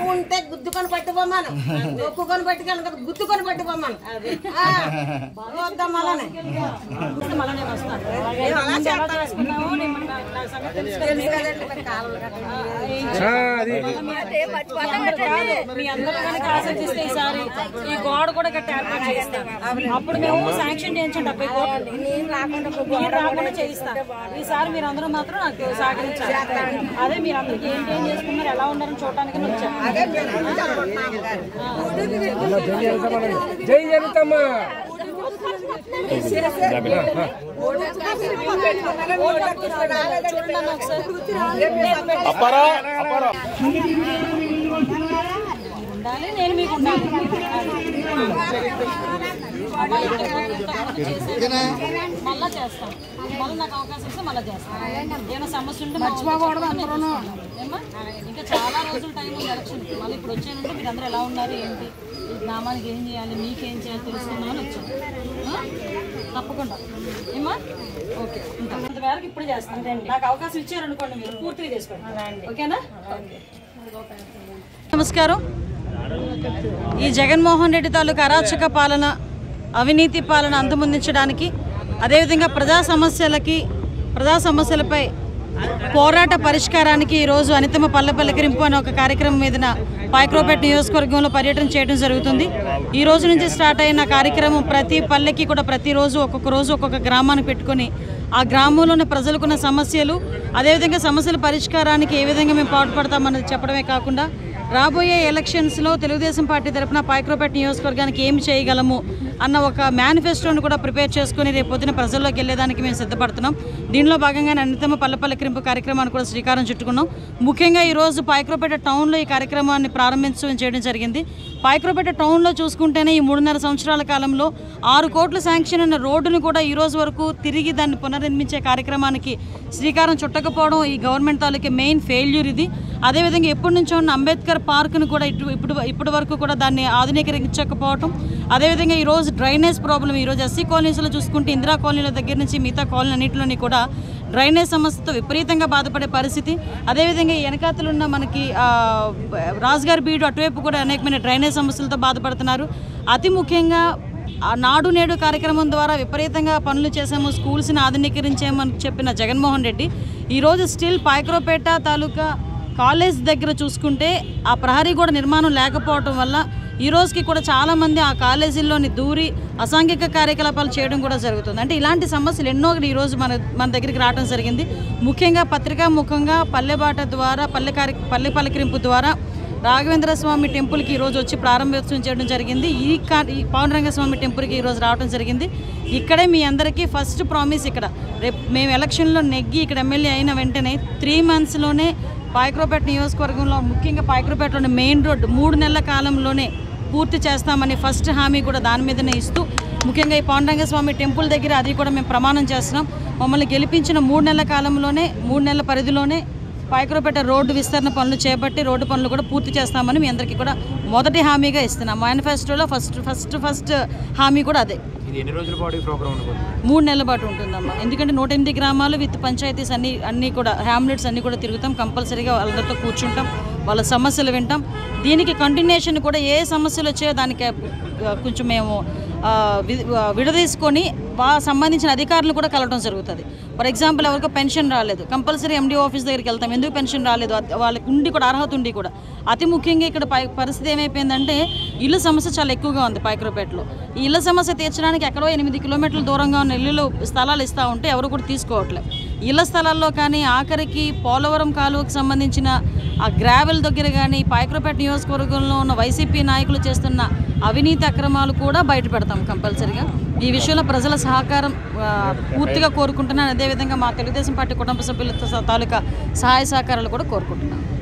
ఉంటే గుద్దుకొని పట్టుకోమను నొక్కుకొని పట్టుకెళ్ళను కదా గుద్దుకొని పట్టుకోమను ఆ, వద్దాం అలానే మళ్ళీ వస్తాను ఏం అలా చేసుకున్నావు నేను నా- నా సంగతి తెలుసు కదా. తెలుసు కదండి మరి కాలంలో గట్రా కాదు, మీ అందరూ కనుక ఆశిస్తే ఈసారి ఈ గోడ కూడా గట్టి ఏర్పాటు చేయిస్తాం అప్పుడు మేము శాంక్షన్ చేయించండి డెబ్బై కోట్లు నేను రాకుండా మీరు రాకుండా చేయిస్తాం ఈసారి మీరు అందరూ మాత్రం నాకు సహకరించాలి అదే మీరు అందరికి ఏంటి ఏం చేసుకున్నారు ఎలా ఉన్నారని చూడటానికి వచ్చాను అదే మేము అందరం అనుకుంటున్నాం గారు. జై జనతమ్మా చూడండి ఒకసారి ఉండాలి నేను మీకు ఉండాలి మళ్ళా చేస్తాను మళ్ళీ నాకు అవకాశం ఇస్తే మళ్ళీ చేస్తాను ఏమైనా సమస్య ఉంటే మర్చిపోకూడదు అందరూ ఇంకా చాలా రోజులు టైం ఉంది ఎలక్షన్ మళ్ళీ ఇప్పుడు వచ్చానంటే మీరు అందరూ ఎలా ఉన్నారు ఏంటి ఈ గ్రామానికి ఏం చేయాలి మీకేం చేయాలి తెలుసుకుందామని వచ్చాను ఆ? తప్పకుండా ఏమా ఓకే ఉంటాను అంతవరకు ఇప్పుడు చేస్తాను నాకు అవకాశం ఇచ్చారనుకోండి మీరు పూర్తిగా చేసుకోండి ఓకేనా నమస్కారం ఈ జగన్మోహన్ రెడ్డి తాలూకు అరాచక పాలన అవినీతి పాలన అంతమొందించడానికి అదేవిధంగా ప్రజా సమస్యలకి ప్రజా సమస్యలపై పోరాట పరిష్కారానికి ఈరోజు అనితమ పల్లె పల్లెకరింపు అనే ఒక కార్యక్రమం మీదన పాయక్రోపేట నియోజకవర్గంలో పర్యటన చేయడం జరుగుతుంది ఈ రోజు నుంచి స్టార్ట్ అయిన కార్యక్రమం ప్రతి పల్లెకి కూడా ప్రతిరోజు ఒక్కొక్క రోజు ఒక్కొక్క గ్రామాన్ని పెట్టుకొని ఆ గ్రామంలోని ప్రజలకున్న సమస్యలు అదేవిధంగా సమస్యల పరిష్కారానికి ఏ విధంగా మేము పాటుపడతామన్నది చెప్పడమే కాకుండా రాబోయే ఎలక్షన్స్లో తెలుగుదేశం పార్టీ తరఫున పాయక్రోపేట నియోజకవర్గానికి ఏం చేయగలము అన్న ఒక మేనిఫెస్టోను కూడా ప్రిపేర్ చేసుకుని రేపు పొద్దున ప్రజల్లోకి వెళ్ళేదానికి మేము సిద్ధపడుతున్నాం దీనిలో భాగంగానే అన్నితమ పల్లెపల్లెకరింపు కార్యక్రమాన్ని కూడా శ్రీకారం చుట్టుకున్నాం ముఖ్యంగా ఈరోజు పాయక్రోపేట టౌన్లో ఈ కార్యక్రమాన్ని ప్రారంభించడం చేయడం జరిగింది పాయక్రోపేట టౌన్లో చూసుకుంటేనే ఈ మూడున్నర సంవత్సరాల కాలంలో ఆరు కోట్ల శాంక్షన్ అన్న రోడ్డును కూడా ఈ రోజు వరకు తిరిగి దాన్ని పునర్నిర్మించే కార్యక్రమానికి శ్రీకారం చుట్టకపోవడం ఈ గవర్నమెంట్ తాలూకే మెయిన్ ఫెయిల్యూర్ ఇది అదేవిధంగా ఎప్పటి నుంచో ఉన్న అంబేద్కర్ పార్కును కూడా ఇటు ఇప్పుడు ఇప్పటి వరకు కూడా దాన్ని ఆధునీకరించకపోవటం అదేవిధంగా ఈరోజు డ్రైనేజ్ ప్రాబ్లం ఈరోజు ఎస్సీ కాలనీస్లో చూసుకుంటే ఇందిరా కాలనీల దగ్గర నుంచి మిగతా కాలనీ అన్నింటిలోని కూడా డ్రైనేజ్ సమస్యతో విపరీతంగా బాధపడే పరిస్థితి అదేవిధంగా ఈ వెనకాతలున్న మనకి ఆ, రాజుగారి బీడు అటువైపు కూడా అనేకమైన డ్రైనేజ్ సమస్యలతో బాధపడుతున్నారు అతి ముఖ్యంగా ఆ నాడు నేడు కార్యక్రమం ద్వారా విపరీతంగా పనులు చేసాము స్కూల్స్ని ఆధునీకరించామని చెప్పిన జగన్మోహన్ రెడ్డి ఈరోజు స్టిల్ పాయక్రోపేట తాలూకా కాలేజ్ దగ్గర చూసుకుంటే ఆ ప్రహరీ కూడా నిర్మాణం లేకపోవటం వల్ల ఈ రోజుకి కూడా చాలామంది ఆ కాలేజీల్లోని దూరి అసాంఘిక కార్యకలాపాలు చేయడం కూడా జరుగుతుంది అంటే ఇలాంటి సమస్యలు ఎన్నో ఒకటి ఈరోజు మన మన దగ్గరికి రావడం జరిగింది ముఖ్యంగా పత్రికా ముఖంగా పల్లెబాట ద్వారా పల్లె కార్య పల్లె పలకరింపు ద్వారా రాఘవేంద్ర స్వామి టెంపుల్కి ఈరోజు వచ్చి ప్రారంభోత్సవం చేయడం జరిగింది ఈ కా ఈ పౌండరంగ స్వామి టెంపుల్కి ఈరోజు రావడం జరిగింది ఇక్కడే మీ అందరికీ ఫస్ట్ ప్రామిస్ ఇక్కడ రేపు మేము ఎలక్షన్లో నెగ్గి ఇక్కడ ఎమ్మెల్యే అయిన వెంటనే త్రీ మంత్స్లోనే పాయక్రోపేట నియోజకవర్గంలో ముఖ్యంగా పాయక్రోపేటలోని మెయిన్ రోడ్ మూడు నెలల కాలంలోనే పూర్తి చేస్తామని ఫస్ట్ హామీ కూడా దాని మీదనే ఇస్తూ ముఖ్యంగా ఈ పాండురంగ స్వామి టెంపుల్ దగ్గర అది కూడా మేము ప్రమాణం చేస్తున్నాం మమ్మల్ని గెలిపించిన మూడు నెలల కాలంలోనే మూడు నెలల పరిధిలోనే పాయకరపేట రోడ్డు విస్తరణ పనులు చేపట్టి రోడ్డు పనులు కూడా పూర్తి చేస్తామని మీ అందరికీ కూడా మొదటి హామీగా ఇస్తున్నాం మేనిఫెస్టోలో ఫస్ట్ ఫస్ట్ ఫస్ట్ హామీ కూడా అదే ఇది ఎన్ని రోజుల పాటు ఈ ప్రోగ్రామ్ ఉంటుంది మూడు నెలల పాటు ఉంటుందమ్మా ఎందుకంటే నూట ఎనిమిది గ్రామాలు విత్ పంచాయతీస్ అన్ని అన్నీ కూడా హ్యామ్లెట్స్ అన్నీ కూడా తిరుగుతాం కంపల్సరీగా వాళ్ళతో కూర్చుంటాం వాళ్ళ సమస్యలు వింటాం దీనికి కంటిన్యూషన్ కూడా ఏ సమస్యలు వచ్చాయో దానికి ఆ, కొంచెం మేము ఆ, వి- ఆ, విడదీసుకొని వా సంబంధించిన అధికారులు కూడా కలవడం జరుగుతుంది ఫర్ ఎగ్జాంపుల్ ఎవరికో పెన్షన్ రాలేదు కంపల్సరీ ఎండి ఆఫీస్ దగ్గరికి వెళ్తాం ఎందుకు పెన్షన్ రాలేదు అది- వాళ్ళకి ఉండి కూడా అర్హత ఉండి కూడా అతి ముఖ్యంగా ఇక్కడ పై పరిస్థితి ఏమైపోయిందంటే ఇల్లు సమస్య చాలా ఎక్కువగా ఉంది పాయకరపేటలో ఈ ఇళ్ళ సమస్య తీర్చడానికి ఎక్కడో ఎనిమిది కిలోమీటర్ల దూరంగా ఉన్న ఇల్లులు స్థలాలు ఇస్తూ ఉంటే ఎవరు కూడా తీసుకోవట్లేదు ఇళ్ల స్థలాల్లో కానీ ఆఖరికి పోలవరం కాలువకు సంబంధించిన ఆ గ్రావెల్ దగ్గర కానీ పాయకరపేట నియోజకవర్గంలో ఉన్న వైసీపీ నాయకులు చేస్తున్న అవినీతి అక్రమాలు కూడా బయట పెడతాం కంపల్సరిగా ఈ విషయంలో ప్రజల సహకారం ఆ, పూర్తిగా కోరుకుంటున్నాను అదేవిధంగా మా తెలుగుదేశం పార్టీ కుటుంబ సభ్యుల తాలూకా సహాయ సహకారాలు కూడా కోరుకుంటున్నాను